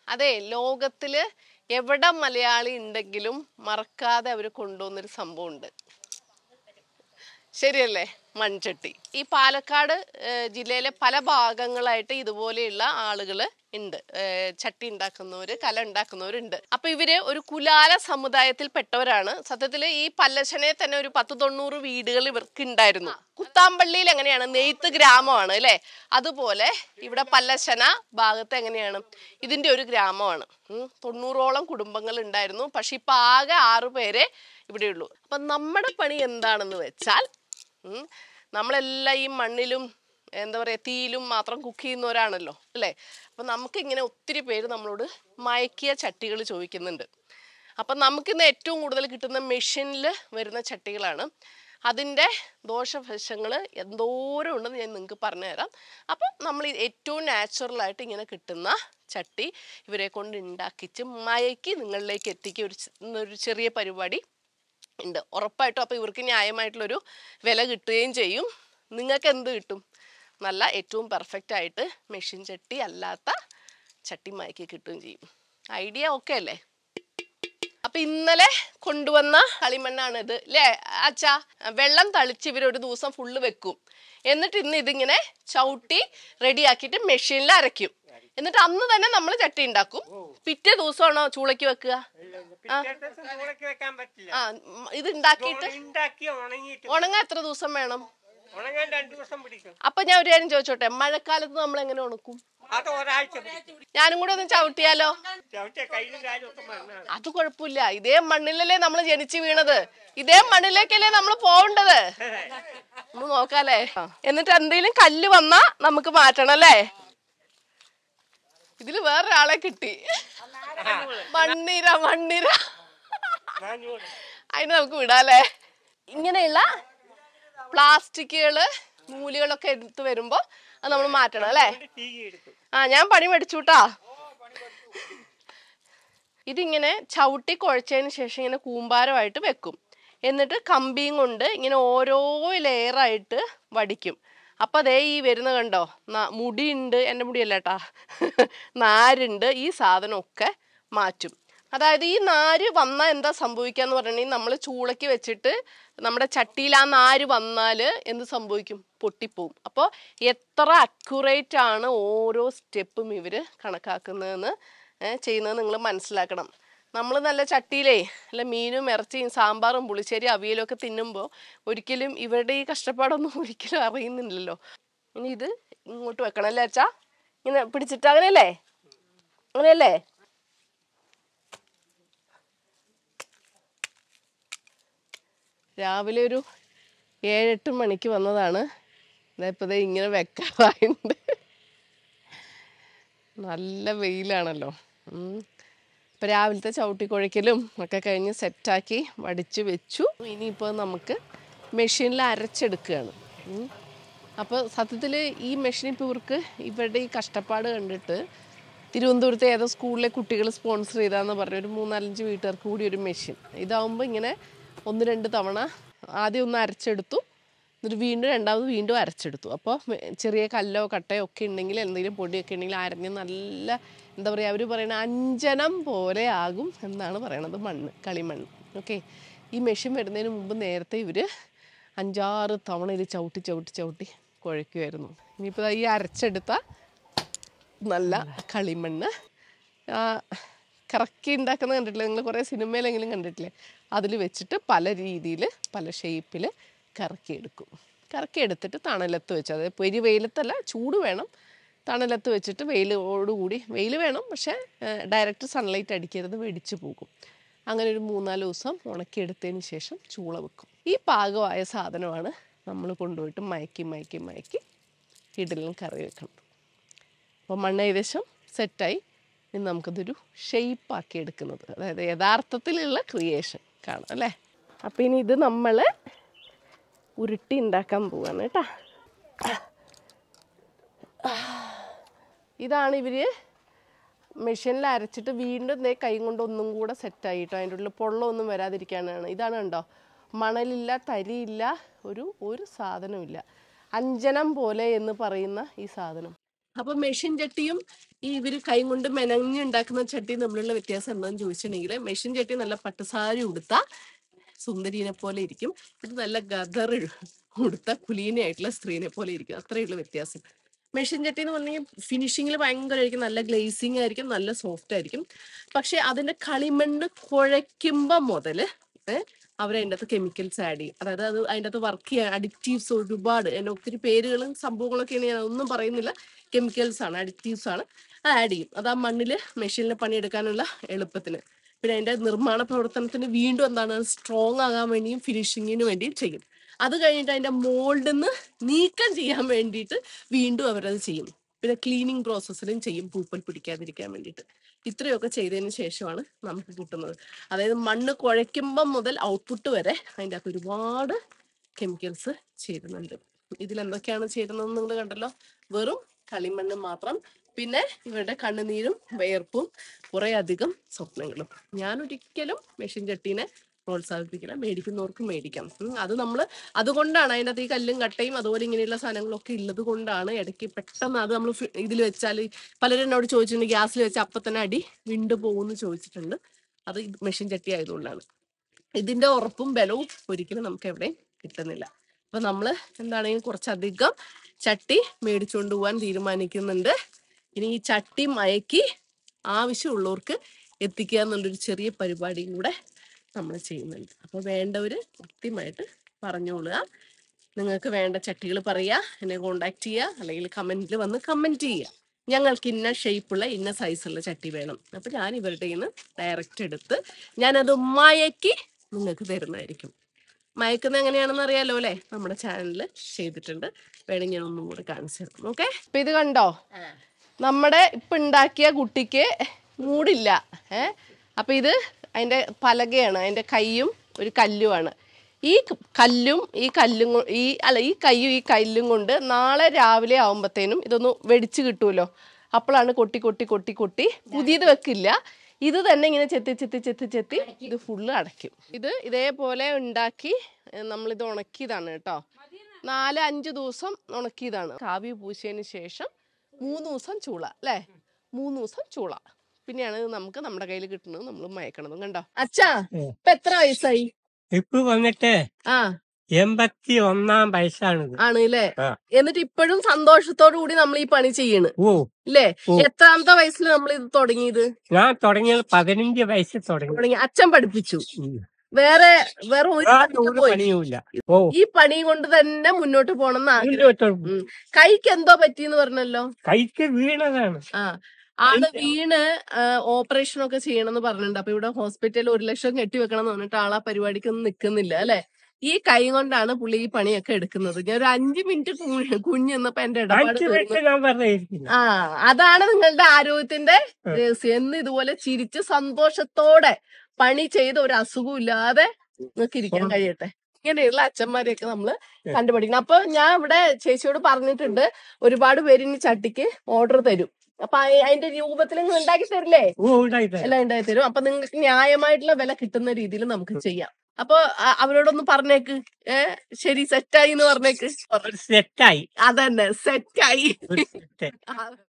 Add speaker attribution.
Speaker 1: അതെ ലോകത്തില് എവിടെ മലയാളി ഉണ്ടെങ്കിലും മറക്കാതെ അവർ കൊണ്ടുവന്നൊരു സംഭവമുണ്ട് ശരിയല്ലേ മൺചട്ടി ഈ പാലക്കാട് ഏഹ്, ജില്ലയിലെ പല ഭാഗങ്ങളായിട്ട് ഇതുപോലെയുള്ള ആളുകൾ ഉണ്ട് ഏഹ്, ചട്ടി ഉണ്ടാക്കുന്നവര് കല ഉണ്ടാക്കുന്നവരുണ്ട് അപ്പൊ ഇവര് ഒരു കുലാല സമുദായത്തിൽ പെട്ടവരാണ് സത്യത്തിൽ ഈ പല്ലശനെ തന്നെ ഒരു പത്ത് തൊണ്ണൂറ് വീടുകൾ ഇവർക്ക് ഉണ്ടായിരുന്നു കുത്താമ്പള്ളിയിൽ എങ്ങനെയാണ് നെയ്ത്ത് ഗ്രാമമാണ് അല്ലെ അതുപോലെ ഇവിടെ പല്ലശന ഭാഗത്ത് എങ്ങനെയാണ് ഇതിന്റെ ഒരു ഗ്രാമമാണ് ഉം. തൊണ്ണൂറോളം കുടുംബങ്ങൾ ഉണ്ടായിരുന്നു പക്ഷെ ഇപ്പൊ ആകെ ആറു പേരെ ഇവിടെയുള്ളൂ അപ്പൊ നമ്മുടെ പണി എന്താണെന്ന് വെച്ചാൽ ഉം, നമ്മളെല്ലാം ഈ മണ്ണിലും എന്താ പറയാ തീയിലും മാത്രം കുക്ക് ചെയ്യുന്നവരാണല്ലോ അല്ലേ അപ്പൊ നമുക്ക് ഇങ്ങനെ ഒത്തിരി പേര് നമ്മളോട് മയക്കിയ ചട്ടികൾ ചോദിക്കുന്നുണ്ട് അപ്പം നമുക്കിന്ന് ഏറ്റവും കൂടുതൽ കിട്ടുന്ന മെഷീനിൽ വരുന്ന ചട്ടികളാണ് അതിൻ്റെ ദോഷവശങ്ങൾ എന്തോരം ഉണ്ടെന്ന് ഞാൻ നിങ്ങൾക്ക് പറഞ്ഞുതരാം അപ്പം നമ്മൾ ഈ ഏറ്റവും നാച്ചുറലായിട്ട് ഇങ്ങനെ കിട്ടുന്ന ചട്ടി ഇവരെ കൊണ്ട് ഉണ്ടാക്കിച്ച് മയക്കി നിങ്ങളിലേക്ക് എത്തിക്കുക ഒരു ചെ- ഒരു ചെറിയ പരിപാടി ഉണ്ട് ഉറപ്പായിട്ടും അപ്പോൾ ഇവർക്ക് ന്യായമായിട്ടുള്ളൊരു വില കിട്ടുകയും ചെയ്യും നിങ്ങൾക്ക് എന്ത് കിട്ടും നല്ല ഏറ്റവും പെർഫെക്റ്റ് ആയിട്ട് മെഷീൻ ചട്ടി അല്ലാത്ത ചട്ടി മയക്കി കിട്ടുകയും ചെയ്യും ഐഡിയ ഓക്കെ അല്ലേ അപ്പൊ ഇന്നലെ കൊണ്ടുവന്ന കളിമണ്ണാണ് ഇത് അല്ലേ അച്ഛാ വെള്ളം തളിച്ച് ഇവർ ഒരു ദിവസം ഫുള്ള് വെക്കും എന്നിട്ട് ഇന്ന് ഇതിങ്ങനെ ചവിട്ടി റെഡിയാക്കിയിട്ട് മെഷീനിൽ അരയ്ക്കും എന്നിട്ട് അന്ന് തന്നെ നമ്മൾ ചട്ടി ഉണ്ടാക്കും പിറ്റേ ദിവസമാണോ ചൂളയ്ക്ക് വെക്കുക
Speaker 2: പിറ്റേ ദിവസം ചൂളയ്ക്ക് വെക്കാൻ പറ്റില്ല
Speaker 1: ആ ഉം, ഇത് ഉണ്ടാക്കിയിട്ട്
Speaker 2: ഉണ്ടാക്കി ഉണങ്ങിയിട്ട്
Speaker 1: ഉണങ്ങാൻ എത്ര ദിവസം വേണം
Speaker 2: ഉണങ്ങാൻ രണ്ടു ദിവസം പിടിക്കും
Speaker 1: അപ്പൊ ഞാൻ ഒരു കാര്യം ചോദിച്ചോട്ടെ മഴക്കാലത്ത് നമ്മൾ എങ്ങനെ ഉണക്കും
Speaker 2: അത് ഒരാഴ്ച പിടിക്കും
Speaker 1: ഞാനും കൂടെ ഒന്ന് ചവിട്ടിയാലോ
Speaker 2: ചവിട്ടിയ കയ്യിലും കാലും ഒക്കെ മണ്ണാണ്
Speaker 1: അത് കുഴപ്പമില്ല ഇതേ മണ്ണിലല്ലേ നമ്മൾ ജനിച്ചു വീണത് ഇതേ മണ്ണിലേക്കല്ലേ നമ്മൾ പോവേണ്ടത് ഒന്ന് നോക്കാല്ലേ എന്നിട്ട് എന്തെങ്കിലും കല്ല് വന്നാ നമുക്ക് മാറ്റണം അല്ലേ ഇതില് വേറൊരാളെ കിട്ടി മണ്ണിര മണ്ണിര
Speaker 2: നാനൂറ്
Speaker 1: അതിന് നമുക്ക് വിടാല്ലേ ഇങ്ങനെയുള്ള പ്ലാസ്റ്റിക്കുകള് നൂലുകളൊക്കെ എടുത്ത് വരുമ്പോ അത് നമ്മൾ മാറ്റണം അല്ലേ
Speaker 2: തീ എടുക്കും
Speaker 1: ആ ഞാൻ പണി പഠിച്ചുട്ടാ ഇതിങ്ങനെ ചവിട്ടി കുഴച്ചതിന് ശേഷം ഇങ്ങനെ കൂമ്പാരമായിട്ട് വെക്കും എന്നിട്ട് കമ്പിയും കൊണ്ട് ഇങ്ങനെ ഓരോ ലെയറായിട്ട് വടിക്കും അപ്പൊ അതേ ഈ വരുന്ന കണ്ടോ ന- മുടിയുണ്ട് എൻ്റെ മുടിയല്ല കേട്ടാ നാരുണ്ട് ഈ സാധനമൊക്കെ മാറ്റും അതായത് ഈ നാര് വന്നാൽ എന്താ സംഭവിക്കാന്ന് പറഞ്ഞിട്ടുണ്ടെങ്കിൽ നമ്മൾ ചൂളയ്ക്ക് വെച്ചിട്ട് നമ്മുടെ ചട്ടിയിൽ ആ നാര് വന്നാൽ എന്ത് സംഭവിക്കും പൊട്ടിപ്പോവും അപ്പോൾ എത്ര അക്യുറേറ്റ് ആണ് ഓരോ സ്റ്റെപ്പും ഇവർ കണക്കാക്കുന്നതെന്ന് ഏഹ് ചെയ്യുന്നത് നിങ്ങൾ മനസ്സിലാക്കണം നമ്മൾ നല്ല ചട്ടിയിലേ അല്ല മീനും ഇറച്ചിയും സാമ്പാറും പുളിശ്ശേരി അവിയലും ഒക്കെ തിന്നുമ്പോൾ ഒരിക്കലും ഇവരുടെ ഈ കഷ്ടപ്പാടൊന്നും ഒരിക്കലും അറിയുന്നില്ലല്ലോ ഇനി ഇത് ഇങ്ങോട്ട് വെക്കണം അല്ലേ അച്ഛാ ഇങ്ങനെ പിടിച്ചിട്ട് അങ്ങനെയല്ലേ അങ്ങനെയല്ലേ രാവിലെ ഒരു ഏഴെട്ട് മണിക്ക് വന്നതാണ് ഇതപ്പോൾ ഇങ്ങനെ വെക്കാറായിട്ടുണ്ട് നല്ല വെയിലാണല്ലോ ഉം. ഇപ്പൊ രാവിലത്തെ ചവിട്ടിക്കുഴയ്ക്കലും ഒക്കെ കഴിഞ്ഞ് സെറ്റാക്കി വടിച്ച് വെച്ചു ഇനിയിപ്പോൾ നമുക്ക് മെഷീനിൽ അരച്ചെടുക്കുകയാണ് ഉം. അപ്പോൾ സത്യത്തിൽ ഈ മെഷീൻ ഇപ്പോൾ ഇവർക്ക് ഇവരുടെ ഈ കഷ്ടപ്പാട് കണ്ടിട്ട് തിരുവനന്തപുരത്തെ ഏതോ സ്കൂളിലെ കുട്ടികൾ സ്പോൺസർ ചെയ്താന്ന് പറഞ്ഞ ഒരു മൂന്നാലഞ്ച് വീട്ടുകാർക്ക് കൂടി ഒരു മെഷീൻ ഇതാവുമ്പോൾ ഇങ്ങനെ ഒന്ന് രണ്ട് തവണ ആദ്യം ഒന്ന് അരച്ചെടുത്തു എന്നിട്ട് വീണ്ടും രണ്ടാമത് വീണ്ടും അരച്ചെടുത്തു അപ്പോൾ ചെറിയ കല്ലോ കട്ടയോ ഒക്കെ ഉണ്ടെങ്കിൽ എന്തെങ്കിലും പൊടിയൊക്കെ ഉണ്ടെങ്കിൽ അരഞ്ഞ് നല്ല എന്താ പറയുക അവർ പറയുന്ന അഞ്ജനം പോലെ ആകും എന്നാണ് പറയണത് മണ്ണ് കളിമണ്ണ് ഓക്കെ ഈ മെഷീൻ വരുന്നതിന് മുമ്പ് നേരത്തെ ഇവർ അഞ്ചാറ് തവണ ഇത് ചവിട്ടി ചവിട്ടി ചവിട്ടി കുഴയ്ക്കുമായിരുന്നു ഇനിയിപ്പോൾ ദാ ഈ അരച്ചെടുത്ത നല്ല കളിമണ്ണ് ആ, കറക്കി ഉണ്ടാക്കുന്ന കണ്ടിട്ടില്ലേ നിങ്ങൾ കുറേ സിനിമയിലെങ്കിലും കണ്ടിട്ടില്ലേ അതിൽ വെച്ചിട്ട് പല രീതിയിൽ പല ഷേപ്പിൽ കറക്കിയെടുക്കും കറക്കിയെടുത്തിട്ട് തണലത്ത് വെച്ച് അതായത് പൊരി വെയിലത്തല്ല ചൂട് വേണം തണലത്ത് വെച്ചിട്ട് വെയിലോടുകൂടി വെയിൽ വേണം പക്ഷേ ഡയറക്റ്റ് സൺലൈറ്റ് അടിക്കരുത് വെടിച്ച് പോകും അങ്ങനെ ഒരു മൂന്നാല് ദിവസം ഉണക്കിയെടുത്തതിന് ശേഷം ചൂള വെക്കും ഈ പാകമായ സാധനമാണ് നമ്മൾ കൊണ്ടുപോയിട്ട് മയക്കി മയക്കി മയക്കി ഇഡലിനും കറി വെക്കുന്നത് അപ്പോൾ മണ്ണ് ഏകദേശം സെറ്റായി ഇനി നമുക്കതൊരു ഷെയ്പ്പാക്കി എടുക്കുന്നത് അതായത് യഥാർത്ഥത്തിലുള്ള ക്രിയേഷൻ കാണാം അല്ലേ അപ്പം ഇനി ഇത് നമ്മൾ ഉരുട്ടി ഉണ്ടാക്കാൻ പോവാണ് കേട്ടാ ഇതാണ് ഇവർ മെഷീനിൽ അരച്ചിട്ട് വീണ്ടും ദേ കൈ കൊണ്ട് ഒന്നും കൂടെ സെറ്റായിട്ടോ അതിൻ്റെ ഉള്ളിൽ പൊള്ളമൊന്നും വരാതിരിക്കാനാണ് ഇതാണ് കണ്ടോ മണലില്ല തരിയില്ല ഒരു ഒരു സാധനമില്ല അഞ്ജനം പോലെ എന്ന് പറയുന്ന ഈ സാധനം അപ്പൊ മെഷീൻ ചട്ടിയും ഈ ഇവര് കൈ കൊണ്ട് മെനഞ്ഞുണ്ടാക്കുന്ന ചട്ടിയും തമ്മിലുള്ള വ്യത്യാസം എന്താണെന്ന് ചോദിച്ചിട്ടുണ്ടെങ്കിൽ മെഷീൻ ചട്ടി നല്ല പട്ടുസാരി ഉടുത്ത സുന്ദരീനെ പോലെ ഇരിക്കും ഇത് നല്ല ഗദർ ഉടുത്ത കുലീനയായിട്ടുള്ള സ്ത്രീനെ പോലെ ഇരിക്കും അത്രയേ ഉള്ളൂ വ്യത്യാസം മെഷീൻ ചട്ടി എന്ന് പറഞ്ഞാൽ ഫിനിഷിങ്ങിൽ ഭയങ്കരമായിരിക്കും നല്ല ഗ്ലേസിങ് ആയിരിക്കും നല്ല സോഫ്റ്റ് ആയിരിക്കും പക്ഷെ അതിന്റെ കളിമണ്ണ് കുഴയ്ക്കുമ്പോൾ മുതൽ അവർ അതിൻ്റെ അകത്ത് കെമിക്കൽസ് ആഡ് ചെയ്യും അതായത് അത് അതിൻ്റെ അകത്ത് വർക്ക് ചെയ്യാൻ അഡിക്റ്റീവ്സ് ഒരുപാട് അതിന് ഒത്തിരി പേരുകളും സംഭവങ്ങളൊക്കെയാണ് ഞാൻ ഒന്നും പറയുന്നില്ല കെമിക്കൽസ് ആണ് അഡിക്റ്റീവ്സ് ആണ് അത് ആഡ് ചെയ്യും അത് ആ മണ്ണിൽ മെഷീനിൽ പണിയെടുക്കാനുള്ള എളുപ്പത്തിന് പിന്നെ അതിന്റെ നിർമ്മാണ പ്രവർത്തനത്തിന് വീണ്ടും എന്താണ് സ്ട്രോങ് ആകാൻ വേണ്ടിയും ഫിനിഷിങ്ങിന് വേണ്ടിയും ചെയ്യും അത് കഴിഞ്ഞിട്ട് അതിന്റെ മോൾഡിൽ നിന്ന് നീക്കം ചെയ്യാൻ വേണ്ടിയിട്ട് വീണ്ടും അവരത് ചെയ്യും പിന്നെ ക്ലീനിങ് പ്രോസസ്സിലും ചെയ്യും പൂപ്പൽ പിടിക്കാതിരിക്കാൻ വേണ്ടിയിട്ട് ഇത്രയൊക്കെ ചെയ്തതിന് ശേഷമാണ് നമുക്ക് കിട്ടുന്നത് അതായത് മണ്ണ് കുഴയ്ക്കുമ്പം മുതൽ ഔട്ട്പുട്ട് വരെ അതിൻ്റെ അകത്ത് ഒരുപാട് കെമിക്കൽസ് ചേരുന്നുണ്ട് ഇതിൽ എന്തൊക്കെയാണ് ചേരുന്നത് നിങ്ങൾ കണ്ടല്ലോ വെറും കളിമണ്ണ് മാത്രം പിന്നെ ഇവരുടെ കണ്ണുനീരും വിയർപ്പും കുറെ അധികം സ്വപ്നങ്ങളും ഞാൻ ഒരിക്കലും മെഷീൻ ചട്ടീനെ പ്രോത്സാഹിപ്പിക്കില്ല മേടിക്കുന്നവർക്ക് മേടിക്കാം ഉം, അത് നമ്മൾ അതുകൊണ്ടാണ് അതിൻ്റെ അകത്ത് ഈ കല്ലും കട്ടയും അതുപോലെ ഇങ്ങനെയുള്ള സാധനങ്ങളൊക്കെ ഉള്ളത് കൊണ്ടാണ് ഇടയ്ക്ക് പെട്ടെന്ന് അത് നമ്മൾ ഇതിൽ വെച്ചാൽ പലരും എന്നോട് ചോദിച്ചിട്ടുണ്ട് ഗ്യാസിൽ വെച്ച് അപ്പം തന്നെ അടി വിണ്ടു പോകുമെന്ന് ചോദിച്ചിട്ടുണ്ട് അത് മെഷീൻ ചട്ടി ആയതുകൊണ്ടാണ് ഇതിന്റെ ഉറപ്പും ബലവും ഒരിക്കലും നമുക്ക് എവിടെയും കിട്ടുന്നില്ല അപ്പൊ നമ്മള് എന്താണെങ്കിലും കുറച്ചധികം ചട്ടി മേടിച്ചുകൊണ്ട് പോകാൻ തീരുമാനിക്കുന്നുണ്ട് ഇനി ഈ ചട്ടി മയക്കി ആവശ്യമുള്ളവർക്ക് എത്തിക്കുക എന്നുള്ളൊരു ചെറിയ പരിപാടിയും കൂടെ നമ്മൾ ചെയ്യുന്നുണ്ട് അപ്പോൾ വേണ്ടവർ കൃത്യമായിട്ട് പറഞ്ഞോളുക നിങ്ങൾക്ക് വേണ്ട ചട്ടികൾ പറയുക എന്നെ കോണ്ടാക്ട് ചെയ്യുക അല്ലെങ്കിൽ കമന്റിൽ വന്ന് കമന്റ് ചെയ്യുക ഞങ്ങൾക്ക് ഇന്ന ഷേപ്പുള്ള ഇന്ന സൈസുള്ള ചട്ടി വേണം അപ്പൊ ഞാൻ ഇവരുടെ നിന്ന് ഡയറക്റ്റ് എടുത്ത് ഞാനത് മയക്കി നിങ്ങൾക്ക് തരുന്നതായിരിക്കും മയക്കുന്നത് എങ്ങനെയാണെന്ന് അറിയാലോ അല്ലേ നമ്മുടെ ചാനലിൽ ചെയ്തിട്ടുണ്ട് വേണമെങ്കിൽ ഞാൻ ഒന്നും കൂടെ കാണിച്ചു തരാം ഓക്കെ അപ്പൊ ഇത് കണ്ടോ നമ്മുടെ ഇപ്പൊ ഉണ്ടാക്കിയ കുട്ടിക്ക് മൂടില്ല ഏ അപ്പൊ ഇത് അതിന്റെ പലകയാണ് അതിന്റെ കൈയും ഒരു കല്ലുമാണ് ഈ ക- കല്ലും ഈ കല്ലും കൊ- ഈ അല്ല ഈ കയ്യും ഈ കല്ലും കൊണ്ട് നാളെ രാവിലെ ആവുമ്പത്തേനും ഇതൊന്ന് വെടിച്ച് കിട്ടുമല്ലോ അപ്പോഴാണ് കൊട്ടി കൊട്ടി കൊട്ടി കൊട്ടി പുതിയത് വെക്കില്ല ഇത് തന്നെ ഇങ്ങനെ ചെത്തി ചെത്തി ചെത്തി ചെത്തി ഇത് ഫുള്ള് അടയ്ക്കും ഇത് ഇതേപോലെ ഉണ്ടാക്കി ഏ, നമ്മളിത് ഉണക്കിയതാണ് കേട്ടോ നാല് അഞ്ച് ദിവസം ഉണക്കിയതാണ് കാവ്യ പൂശിയതിന് ശേഷം മൂന്ന് ദിവസം ചൂള അല്ലേ മൂന്ന് ദിവസം ചൂള പിന്നെയാണ് ഇത് നമുക്ക് നമ്മുടെ കയ്യിൽ കിട്ടുന്നത് നമ്മൾ മയക്കണതും കണ്ടോ അച്ഛാ
Speaker 2: ഉം.
Speaker 1: ഇപ്പൊ എത്ര വയസ്സായി
Speaker 2: ഇപ്പൊ വന്നിട്ട്
Speaker 1: ആ
Speaker 2: എൺപത്തി ഒന്നാം വയസ്സാണിത്
Speaker 1: ആണ് അല്ലേ
Speaker 2: ആ.
Speaker 1: എന്നിട്ട് ഇപ്പോഴും സന്തോഷത്തോടു കൂടി നമ്മൾ ഈ പണി ചെയ്യണ്
Speaker 2: ഓ
Speaker 1: ഇല്ലേ
Speaker 2: ഓ.
Speaker 1: എത്രാമത്തെ വയസ്സിൽ നമ്മൾ ഇത് തുടങ്ങിയത്
Speaker 2: ഞാൻ തുടങ്ങിയത് പതിനഞ്ച് വയസ്സിൽ തുടങ്ങി
Speaker 1: തുടങ്ങി അച്ഛൻ പഠിപ്പിച്ചു
Speaker 2: ഉം.
Speaker 1: വേറെ വേറെ ഒരു
Speaker 2: ആ
Speaker 1: പണിക്കും
Speaker 2: ഒരു
Speaker 1: പോയി.
Speaker 2: പണിയുമില്ല ഓ
Speaker 1: ഈ പണി കൊണ്ട് തന്നെ മുന്നോട്ട് പോകണം എന്ന് ആഗ്രഹം
Speaker 2: മുന്നോട്ട്
Speaker 1: ഉം. കൈക്ക് എന്തോ പറ്റിയെന്ന് പറഞ്ഞല്ലോ
Speaker 2: കൈക്ക് വീണതാണ്
Speaker 1: ആ ആള് വീണ് ഓപ്പറേഷൻ ഒക്കെ ചെയ്യണമെന്ന് പറഞ്ഞിട്ടുണ്ട് അപ്പൊ ഇവിടെ ഹോസ്പിറ്റലിൽ ഒരു ലക്ഷം കെട്ടിവെക്കണം എന്ന് പറഞ്ഞിട്ട് ആളാ പരിപാടിക്കൊന്നും നിക്കുന്നില്ല അല്ലെ ഈ കൈ കൊണ്ടാണ് പുള്ളി ഈ പണിയൊക്കെ എടുക്കുന്നത് ഞാൻ ഒരു അഞ്ചു മിനിറ്റ് കുഞ്ഞെന്നപ്പോ എന്റെ ഇടപാട്
Speaker 2: അഞ്ച്
Speaker 1: തീർന്നു
Speaker 2: മിനിറ്റ് ഞാൻ വെറുതെ ഇരിക്കുന്നു
Speaker 1: ആ അതാണ് നിങ്ങളുടെ ആരോഗ്യത്തിന്റെ രഹസ്യം എന്ന് ഇതുപോലെ ചിരിച്ച് സന്തോഷത്തോടെ പണി ചെയ്ത് ഒരു അസുഖവും ഇല്ലാതെ നിങ്ങൾക്ക് ഇരിക്കാൻ കഴിയട്ടെ ഇങ്ങനെയുള്ള അച്ഛന്മാരെയൊക്കെ നമ്മള് കണ്ടുപിടിക്കണം അപ്പൊ ഞാൻ ഇവിടെ ചേച്ചിയോട് പറഞ്ഞിട്ടുണ്ട് ഒരുപാട് പേര് ഇനി ചട്ടിക്ക് ഓർഡർ തരും അപ്പൊ അയ- അതിന്റെ രൂപത്തിൽ നിങ്ങൾ ഉണ്ടാക്കി തരില്ലേ
Speaker 2: ഓ ഉണ്ടായിട്ട്
Speaker 1: എല്ലാം ഉണ്ടാക്കി തരും അപ്പൊ നിങ്ങൾക്ക് ന്യായമായിട്ടുള്ള വില കിട്ടുന്ന രീതിയിൽ നമുക്ക് ചെയ്യാം അപ്പൊ അ- അവരോടൊന്ന് പറഞ്ഞേക്ക് ഏ ശരി സെറ്റായി എന്ന് പറഞ്ഞേക്ക്
Speaker 2: സെറ്റായി
Speaker 1: അതന്നെ സെറ്റായി
Speaker 2: ഒരു സെറ്റ്
Speaker 1: ആ